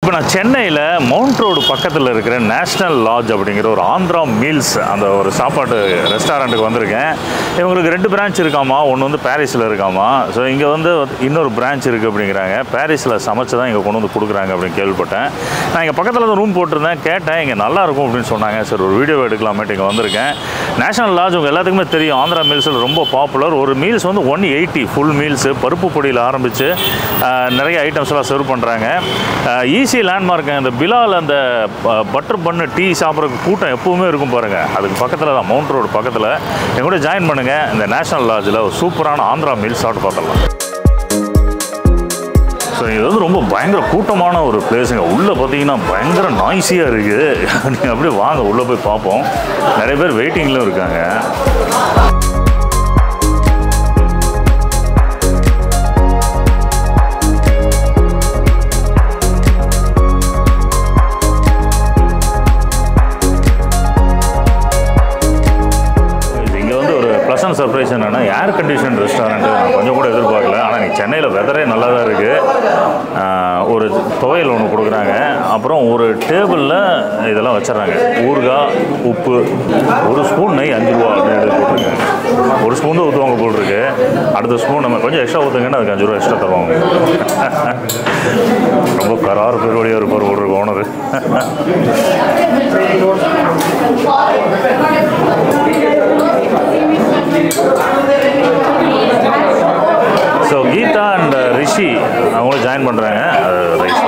இப்போ நான் சென்னையில் மவுண்ட் ரோடு பக்கத்தில் இருக்கிற நேஷ்னல் லாட்ஜ் அப்படிங்கிற ஒரு ஆந்திரா மீல்ஸ் அந்த ஒரு சாப்பாட்டு ரெஸ்டாரண்ட்டுக்கு வந்திருக்கேன் இவங்களுக்கு ரெண்டு பிரான்ச் இருக்காமா ஒன்று வந்து பாரிஸில் இருக்காமா ஸோ இங்கே வந்து இன்னொரு பிரான்ச் இருக்குது அப்படிங்கிறாங்க பாரிஸில் சமைச்சு தான் இங்கே கொண்டு வந்து கொடுக்குறாங்க அப்படின்னு கேள்விப்பட்டேன் நான் இங்கே பக்கத்தில் தான் ரூம் போட்டிருந்தேன் கேட்டேன் இங்கே நல்லா இருக்கும் அப்படின்னு சொன்னாங்க சரி ஒரு வீடியோ எடுக்கலாமேட்டு இங்கே வந்திருக்கேன் நேஷனல் லாட்ஜ் உங்கள் எல்லாத்துக்குமே தெரியும் ஆந்திரா மீல்ஸில் ரொம்ப பாப்புலர் ஒரு மீல்ஸ் வந்து ஒன் எயிட்டி ஃபுல் மீல்ஸு பருப்பு பொடியில் ஆரம்பித்து நிறைய ஐட்டம்ஸ்லாம் சர்வ் பண்ணுறாங்க ஈஸி லேண்ட்மார்க்கு இந்த பிலால் அந்த பட்டர் பண்ணு டீ சாப்பிட்றதுக்கு கூட்டம் எப்பவுமே இருக்கும் பாருங்கள் அதுக்கு பக்கத்தில் தான் மவுண்ட் ரோடு பக்கத்தில் என் கூட ஜாயின் பண்ணுங்கள் இந்த நேஷனல் லாட்ஜில் ஒரு சூப்பரான ஆந்திரா மீல் சாப்பிட்டு பார்த்துடலாம் ஸோ இது வந்து ரொம்ப பயங்கர கூட்டமான ஒரு பிளேஸுங்க உள்ளே பார்த்தீங்கன்னா பயங்கர நாய்ஸியாக இருக்குது நீங்கள் அப்படியே வாங்க உள்ளே போய் பார்ப்போம் நிறைய பேர் வெயிட்டிங்லையும் இருக்காங்க இங்கே வந்து ஒரு ப்ளசன்ட் சர்ப்ரைஸ் என்னென்னா ஏர் கண்டிஷன் ரெஸ்டாரண்ட்டு நான் கொஞ்சம் கூட எதிர்பார்க்கல ஆனால் நீ சென்னையில் வெதரே நல்லா தான் இருக்குது ஒரு துவையல் ஒன்று கொடுக்குறாங்க அப்புறம் ஒரு டேபிளில் இதெல்லாம் வச்சிடுறாங்க ஊறுகாய் உப்பு ஒரு ஸ்பூன் நெய் அஞ்சு ரூபா அப்படின்னு எடுத்து போட்டிருக்காங்க ஒரு ஸ்பூன் தான் ஊற்றுவாங்க போல் இருக்கு அடுத்த ஸ்பூன் நம்ம கொஞ்சம் எக்ஸ்ட்ரா ஊற்றுங்கன்னா அதுக்கு அஞ்சு ரூபா எக்ஸ்ட்ரா தருவாங்க ரொம்ப கரார் பெருவழியாக இருப்பார் ஒரு owner so Geetha and Rishi அவங்களும் ஜாயின் பண்ணுறாங்க ரைஸ்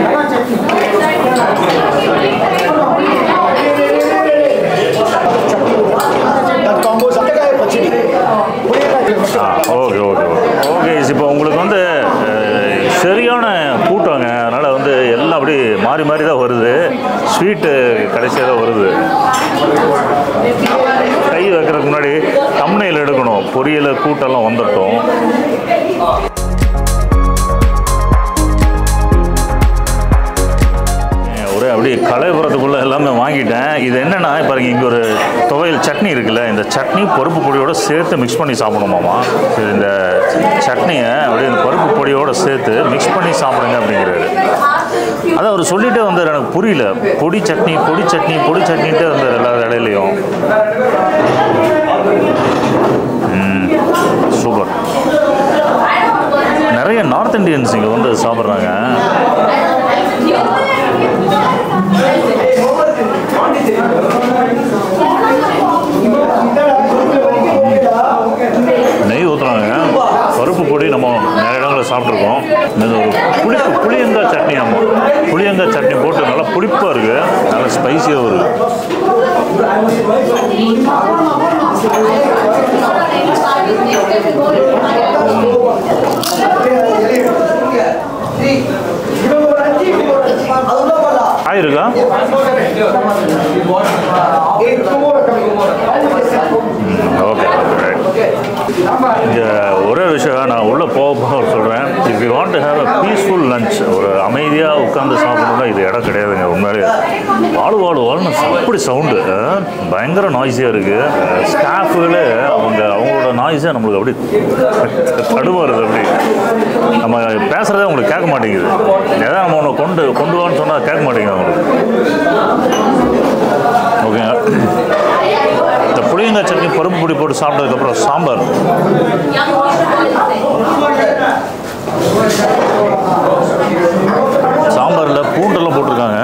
காம்போ சட்டக்காய பச்சடி ஆ ஓகே ஓகே ஓகே ஓகே இப்போ உங்களுக்கு வந்து அஹ், சரியான கூட்டங்க அதனால் வந்து எல்லாம் அப்படி மாறி மாறி தான் வருது ஸ்வீட்டு கடைசியாக தான் வருது கை வைக்கிறதுக்கு முன்னாடி தம்னையில் எடுக்கணும் பொரியல் கூட்டெல்லாம் வந்துட்டோம் ஒரே அப்படியே கலைபுரத்துக்குள்ளே எல்லாமே வாங்கிட்டேன் இது என்னென்னா இப்போ இங்கே ஒரு துவையல் சட்னி இருக்குல்ல இந்த சட்னி பருப்பு பொடியோட சேர்த்து மிக்ஸ் பண்ணி சாப்பிடணுமாமா சரி இந்த சட்னியை அப்படியே இந்த பருப்பு பொடியோட சேர்த்து மிக்ஸ் பண்ணி சாப்பிடுங்க அப்படிங்கிறாரு அதான் அவர் சொல்லிட்டே வந்தார் எனக்கு புரியல பொடி சட்னி பொடி சட்னி பொடி சட்னின்ட்டே வந்தார் எல்லா இடையிலையும் ம், சூப்பர் நிறைய நார்த் இந்தியன்ஸ் இங்கே வந்து சாப்பிட்றாங்க நெய் ஊற்றுறாங்க பருப்பு பொடி நம்ம நிறைய இடங்களில் சாப்பிட்ருக்கோம் இது ஒரு புளிப்பு புளியங்காய் சட்னி ஆமாம் புளியங்காய் சட்னி போட்டு நல்லா புளிப்பாக இருக்குது நல்லா ஸ்பைசியாகவும் இருக்குது காய் இருக்கா ஓகே இங்கே ஒரே விஷயம் நான் உள்ளே போக போக சொல்கிறேன் if you want to have a peaceful lunch ஒரு அமைதியாக உட்காந்து சாப்பிடணும்னா இது இடம் கிடையாதுங்க உண்மையிலே வாழு வாழு வாழுன்னு அப்படி சவுண்டு பயங்கர நாய்ஸியாக இருக்குது ஸ்டாஃபுகளே அவங்க அவங்களோட நாய்ஸே நம்மளுக்கு அப்படி தடுமாறுது அப்படி நம்ம பேசுகிறதே அவங்களுக்கு கேட்க மாட்டேங்குது எதாவது நம்ம ஒன்று கொண்டு கொண்டு வான்னு சொன்னால் கேட்க மாட்டேங்குது அவங்களுக்கு ஓகேங்க இந்த புளியங்காய் சட்னி பருப்பு பொடி போட்டு சாப்பிட்டதுக்கப்புறம் சாம்பார் சாம்பாரில் பூண்டெல்லாம் போட்டிருக்காங்க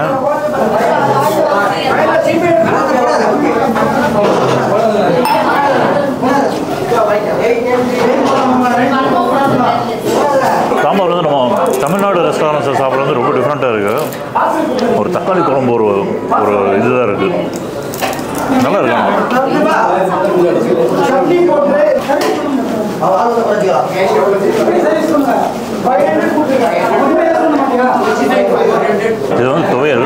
சாம்பார் வந்து நம்ம தமிழ்நாடு ரெஸ்டாரண்ட்ஸில் சாப்பிட்றது வந்து ரொம்ப டிஃப்ரெண்ட்டாக இருக்குது ஒரு தக்காளி குழம்பு ஒரு ஒரு இதுதான் இருக்குது நல்லா இருக்கு ஆனா. சட்னி போட்டு அதாவது குறைச்சிக்கலாம் இது வந்து துவையல்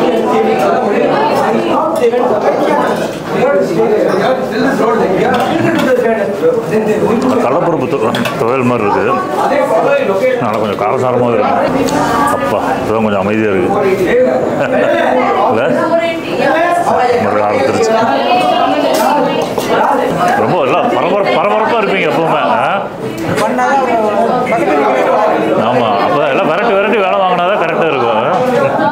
கடலப்பருப்பு து- துவையல் மாதிரி இருக்குது நல்லா கொஞ்சம் காரசாரமாக இருக்கு அப்பா இப்போதான் கொஞ்சம் அமைதியாக இருக்குது இல்லை மறுபடியும் ஆரம்பிச்சிருச்சு ரொம்ப எல்லாம் பரபர பரபரப்பாக இருப்பீங்க எப்பவுமே ஆ? ஆமாம் அப்போ எல்லாம் விரட்டி விரட்டி வேலை வாங்கினா தான் கரெக்டாக இருக்கும்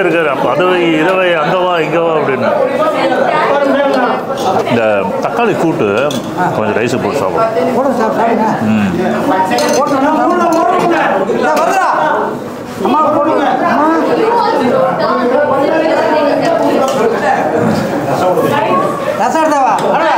இருக்காரு அப்போ அதுவை இரவை அங்கவா இங்கவா அப்படின்னு இந்த தக்காளி கூட்டு கொஞ்சம் ரைஸ் போட்டு சாப்பிடும் போடுங்க சார் சாப்பிடுங்க ம் இந்தா வந்துடா அம்மா போடுங்க அம்மா ரசம் எடுத்தாவா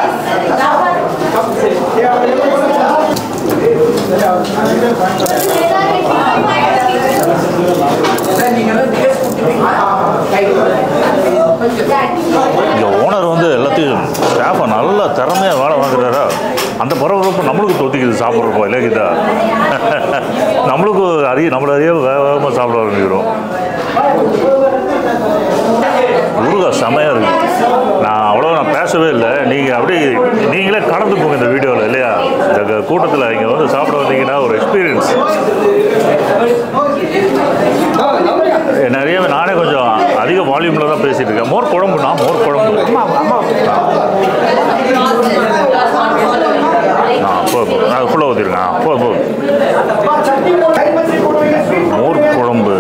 இங்கே ஓனர் வந்து எல்லாத்தையும் ஸ்டாஃபை நல்லா திறமையாக வேலை வாங்குறாரா அந்த பரபரப்பு நம்மளுக்கு தொத்திக்குது சாப்பிட்றப்போ இல்லைக்கிதா நம்மளுக்கு அறிய நம்மள அறிய வேக வேகமாக சாப்பிட ஆரம்பிக்கிறோம் ஊறுகாய் செமையாக இருக்கு நான் அவ்வளோ நான் பேசவே இல்லை நீங்கள் அப்படியே நீங்களே கலந்து போங்க இந்த வீடியோவில் இல்லையா இந்த கூட்டத்தில் இங்கே வந்து சாப்பிட வந்தீங்கன்னா ஒரு எக்ஸ்பீரியன்ஸ் நிறைய நானே கொஞ்சம் அதிக வால்யூமில் தான் பேசிட்டு இருக்கேன் மோர் குழம்புனா மோர் குழம்பு ஆ போ போ நான் ஃபுல்லாக ஊற்றிருக்கேன் ஆ, போ போ மோர் குழம்பு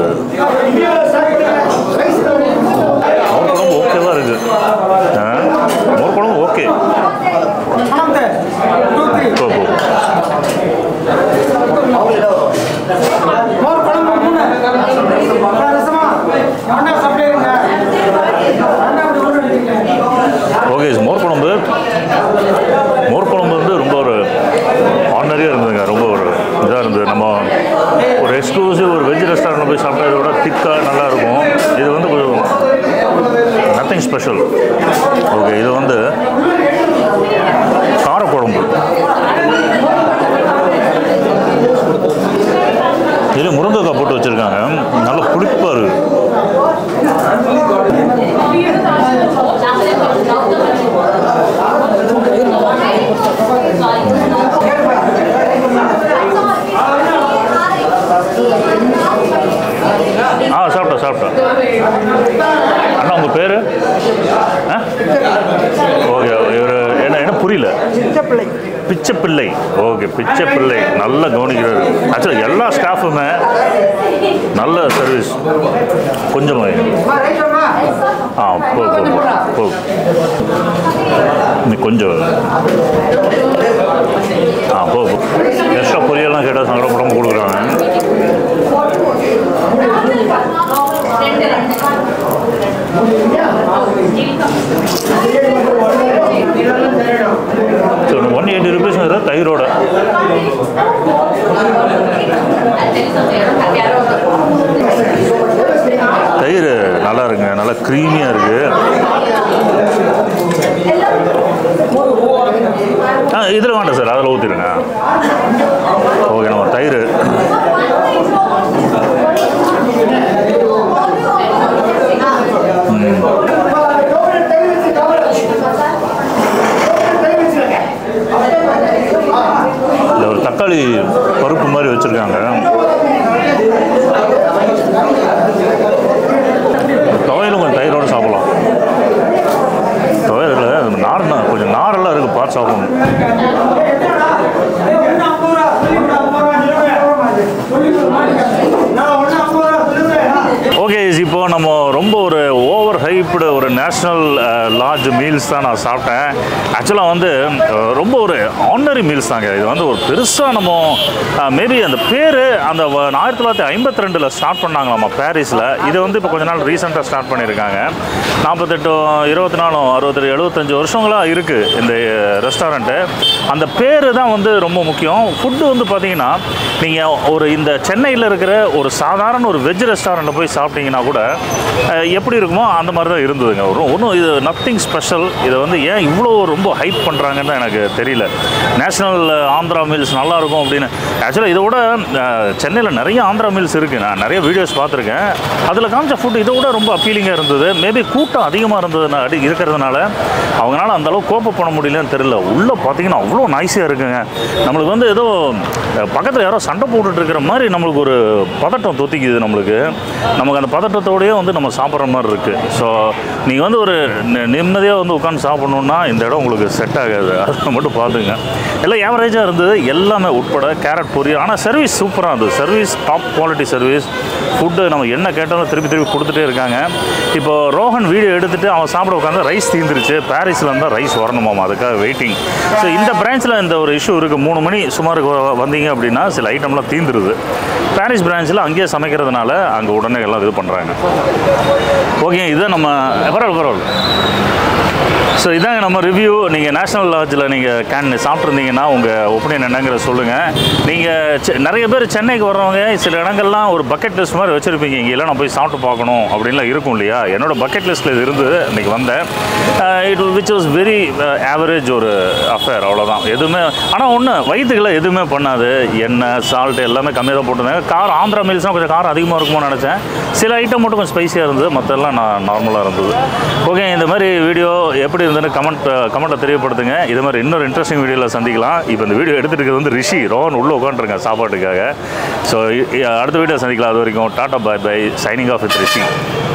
மோர் குழம்பு ஓகேவா இருக்கு ஆ, மோர் குழம்பு ஓகே போ போ மோர் குழம்பு மூணு அப்புறம் ரசமா ஒன்றா சாப்பிடுங்க ஓகே மோர் குழம்பு மோர் குழம்பு வந்து ரொம்ப ஒரு ஆர்டினரியாக இருந்ததுங்க ரொம்ப ஒரு இதாக இருந்தது நம்ம ஒரு எக்ஸ்க்ளூசிவ் ஒரு வெஜ் ரெஸ்டாரண்ட்டில் போய் சாப்பிட்டா இதை விட திக்காக நல்லா இருக்கும் இது வந்து கொஞ்சம் நத்திங் ஸ்பெஷல் ஓகே இது வந்து காரக்குழம்பு இதில் முருங்கைக்காய் போட்டு வச்சுருக்காங்க நல்ல புளிப்பாக இருக்குது ஆ சாப்பிட்டேன் சாப்பிட்டேன் அண்ணா உங்கள் பேர் ஆ ஓகே இவர் என்ன என்ன புரியல பிள்ளை பிச்சை பிள்ளை ஓகே பிச்சை பிள்ளை நல்லா கவனிக்கிறாரு ஆக்சுவலாக எல்லா ஸ்டாஃபுமே நல்ல சர்வீஸ் கொஞ்சம் ரைட்டம்மா ஆ போ போ போ. போ நீ கொஞ்சம் ஆ போ போ எக்ஸ்ட்ரா பொரியல்லாம் கேட்டால் சங்கடப்படாமல் கொடுக்குறாங்க ஸோ ஒன் எயிட்டி ருபீஸ் தயிரோட தயிர் நல்லா இருக்குங்க நல்லா க்ரீமியாக இருக்குது ஆ இதில் வேண்டாம் சார் அதில் ஊற்றிடுங்க ஓகே நம்ம தயிர் இதில் ஒரு தக்காளி பருப்பு மாதிரி வச்சுருக்காங்க துவையிலும் கொஞ்சம் தயிரோடு சாப்பிடலாம் துவையில் நார்னா கொஞ்சம் நாரெல்லாம் இருக்குது பார்த்து சாப்பிடணும் ஓகே இப்போ நம்ம ரொம்ப ஒரு ஓவர் ஹைப்டு ஒரு நேஷ்னல் லார்ஜ் மீல்ஸ் தான் நான் சாப்பிட்டேன் ஆக்சுவலாக வந்து அஹ், ரொம்ப ஒரு ஆர்டினரி மீல்ஸ் தாங்க இது வந்து ஒரு பெருசாக நம்ம மேபி அந்த பேர் அந்த வ- ஆயிரத்தி தொள்ளாயிரத்தி ஐம்பத்தி ரெண்டில் ஸ்டார்ட் பண்ணாங்களாமா பாரிஸில் இது வந்து இப்போ கொஞ்ச நாள் ரீசெண்டாக ஸ்டார்ட் பண்ணியிருக்காங்க நாற்பத்தெட்டு இருபத்தி நாலும் அறுபத்தெட்டு எழுபத்தஞ்சு வருஷங்களாக இருக்குது இந்த ரெஸ்டாரண்ட்டு அந்த பேர் தான் வந்து ரொம்ப முக்கியம் ஃபுட்டு வந்து பார்த்தீங்கன்னா நீங்கள் ஒரு இந்த சென்னையில் இருக்கிற ஒரு சாதாரண ஒரு வெஜ் ரெஸ்டாரண்ட்டில் போய் சாப்பிட்டீங்கன்னா கூட அஹ், எப்படி இருக்குமோ அந்த மாதிரி தான் இருந்ததுங்க ஒரு ஒன்றும் இது நத்திங் ஸ்பெஷல் இதை வந்து ஏன் இவ்வளோ ரொம்ப ஹைப் பண்ணுறாங்கன்னு எனக்கு தெரியல நேஷ்னல் ஆந்திரா மீல்ஸ் நல்லா இருக்கும் அப்படின்னு ஆக்சுவலாக இதை விட சென்னையில் நிறைய ஆந்திரா மீல்ஸ் இருக்குது நான் நிறைய வீடியோஸ் பார்த்துருக்கேன் அதில் காமிச்ச ஃபுட் இதை விட ரொம்ப அப்பீலிங்காக இருந்தது மேபி கூட்டம் அதிகமாக இருந்ததுனா அடி இருக்கிறதுனால அவங்களால அந்த அளவுக்கு கோப்ப பண்ண முடியலன்னு தெரியல உள்ளே பார்த்தீங்கன்னா அவ்வளோ நாய்ஸியாக இருக்குங்க நம்மளுக்கு வந்து ஏதோ பக்கத்தில் யாரோ சண்டை போட்டுட்டு இருக்கிற மாதிரி நம்மளுக்கு ஒரு பதட்டம் தொத்திக்குது நம்மளுக்கு நமக்கு அந்த பதட்டத்தோடயே வந்து நம்ம சாப்பிட்ற மாதிரி இருக்குது ஸோ நீங்கள் வந்து ஒரு நிம்மதியாக வந்து உட்காந்து சாப்பிட்ணுன்னா இந்த இடம் உங்களுக்கு செட் ஆகாது அதை மட்டும் பார்த்துங்க எல்லாம் ஏவரேஜாக இருந்தது எல்லாமே உட்பட கேரட் பொரியல் ஆனால் சர்வீஸ் சூப்பராக இருந்தது service top quality service food நம்ம என்ன கேட்டாலும் திருப்பி திருப்பி கொடுத்துட்டே இருக்காங்க இப்போ ரோஹன் வீடியோ எடுத்துட்டு அவன் சாப்பிட உட்காந்து ரைஸ் தீந்துருச்சு பாரிஸில் இருந்தால் ரைஸ் வரணுமாமா அதுக்காக வெயிட்டிங் ஸோ இந்த பிரான்ச்சில் இந்த ஒரு இஷ்யூ இருக்குது மூணு மணி சுமாருக்கு வ- வந்தீங்க அப்படின்னா சில ஐட்டம்லாம் தீந்துருது பாரிஸ் பிரான்ச்சில் அங்கேயே சமைக்கிறதுனால அங்கே உடனே எல்லாம் இது பண்ணுறாங்க ஓகே இதை நம்ம பரவாயில்ல பரவாயில்ல ஸோ இதாங்க நம்ம ரிவ்யூ நீங்கள் நேஷனல் லாட்ஜில் நீங்கள் கேன் சாப்பிட்ருந்தீங்கன்னா உங்கள் ஒப்பீனியன் என்னங்கிற சொல்லுங்கள் நீங்கள் நிறைய பேர் சென்னைக்கு வர்றவங்க சில இடங்கள்லாம் ஒரு பக்கெட் லிஸ்ட் மாதிரி வச்சுருப்பீங்க இங்கே எல்லாம் நான் போய் சாப்பிட்டு பார்க்கணும் அப்படின்லாம் இருக்கும் இல்லையா என்னோட பக்கெட் லிஸ்ட்டில் இது இருந்தது இன்றைக்கி வந்தேன் it which was very average ஒரு அஃபேர் அவ்வளோதான் எதுவுமே ஆனால் ஒன்று வயிற்றுக்கெல்லாம் எதுவுமே பண்ணாது எண்ணெய் சால்ட் எல்லாமே கம்மியாக தான் போட்டிருந்தாங்க காரம் ஆந்திரா மீல்ஸ்னால் கொஞ்சம் காரம் அதிகமாக இருக்குமோ நினச்சேன் சில ஐட்டம் மட்டும் கொஞ்சம் ஸ்பைசியாக இருந்தது மற்றெல்லாம் நான் நார்மலாக இருந்தது ஓகே இந்த மாதிரி வீடியோ எப்படி இருந்ததுன்னு கமெண்ட் கமெண்ட்டில் தெரியப்படுத்துங்க இது மாதிரி இன்னொரு இன்ட்ரெஸ்டிங் வீடியோவில் சந்திக்கலாம் இப்போ இந்த வீடியோ எடுத்துகிட்டு இருக்கிறது வந்து ரிஷி ரோஹன் உள்ளே உட்காந்துருக்கேன் சாப்பாட்டுக்காக ஸோ அடுத்த வீடியோ சந்திக்கலாம் அது வரைக்கும் tata bye bye signing off with Rishi